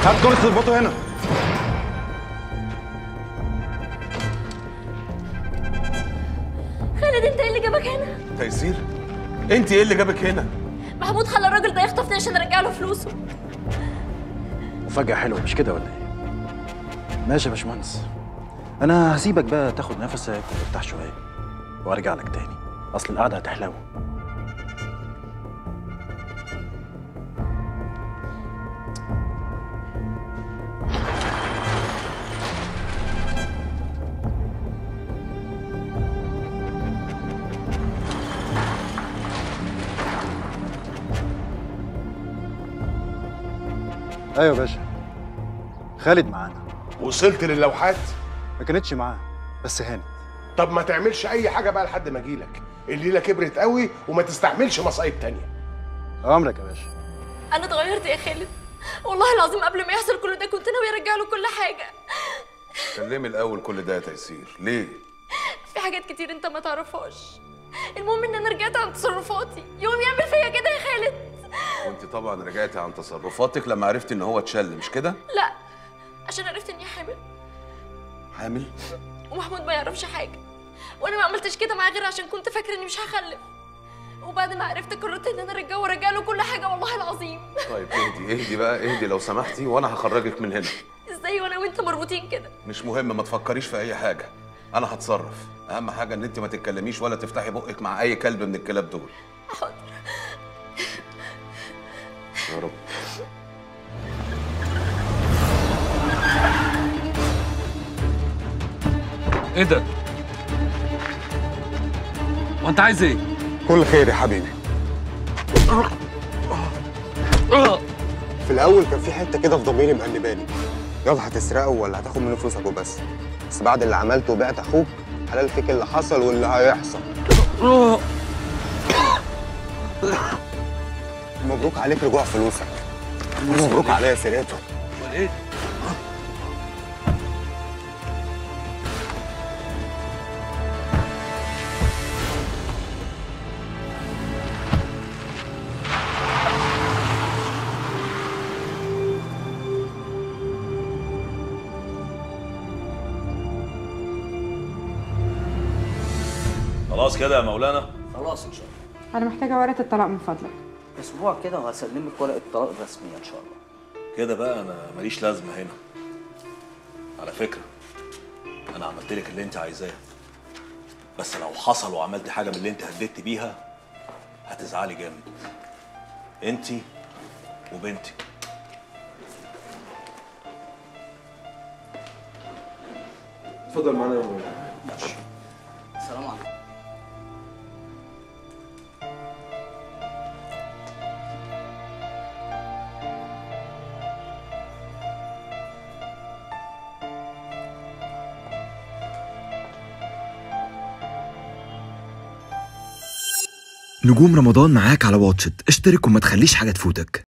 هات كرسي اربطه هنا خالد انت ايه اللي جابك هنا تيسير انت ايه اللي جابك هنا محمود خلى الراجل ده يخطفني عشان ارجع له فلوسه مفاجأة حلوة مش كده ولا ايه؟ ماشي يا باشمهندس أنا هسيبك بقى تاخد نفسك وترتاح شوية وأرجع لك تاني أصل القعدة هتحلو أيوة يا باشا خالد معانا وصلت للوحات ما كانتش معاه بس هانت طب ما تعملش اي حاجه بقى لحد ما اجيلك الليله كبرت قوي وما تستحملش مصايب تانية أمرك يا باشا انا اتغيرت يا خالد والله العظيم قبل ما يحصل كل ده كنت ناوي ارجع له كل حاجه كلمي الاول كل ده يا تيسير ليه في حاجات كتير انت ما تعرفهاش المهم ان انا رجعت عن تصرفاتي يوم يعمل فيا كده يا خالد وانت طبعا رجعتي عن تصرفاتك لما عرفتي ان هو اتشل مش كده لا عشان عرفت اني حامل حامل ومحمود ما يعرفش حاجه وانا ما عملتش كده معاه غير عشان كنت فاكره اني مش هخلف وبعد ما عرفت قررت ان انا ارجعه وارجع له كل حاجه والله العظيم طيب اهدي اهدي بقى اهدي لو سمحتي وانا هخرجك من هنا ازاي وانا وانت مربوطين كده مش مهم ما تفكريش في اي حاجه انا هتصرف اهم حاجه ان انت ما تتكلميش ولا تفتحي بقك مع اي كلب من الكلاب دول حاضر يا رب ايه ده؟ وانت عايز ايه؟ كل خير يا حبيبي في الاول كان في حته كده في ضميري مقلباني يلا هتسرقه ولا هتاخد منه فلوسك وبس بس بعد اللي عملته وبعت اخوك حلال فيك اللي حصل واللي هيحصل مبروك عليك رجوع فلوسك مبروك عليا سرقته امال ايه؟ خلاص كده يا مولانا خلاص ان شاء الله أنا محتاجة ورقة الطلاق من فضلك اسبوع كده وهسلمك ورقه الطلاق الرسميه ان شاء الله كده بقى انا ماليش لازمه هنا على فكره انا عملت لك اللي انت عايزاه بس لو حصل وعملت حاجه من اللي انت هددت بيها هتزعلي جامد انت وبنتك اتفضل معانا يا مولانا ماشي السلام عليكم نجوم رمضان معاك على واتشت اشترك وما تخليش حاجة تفوتك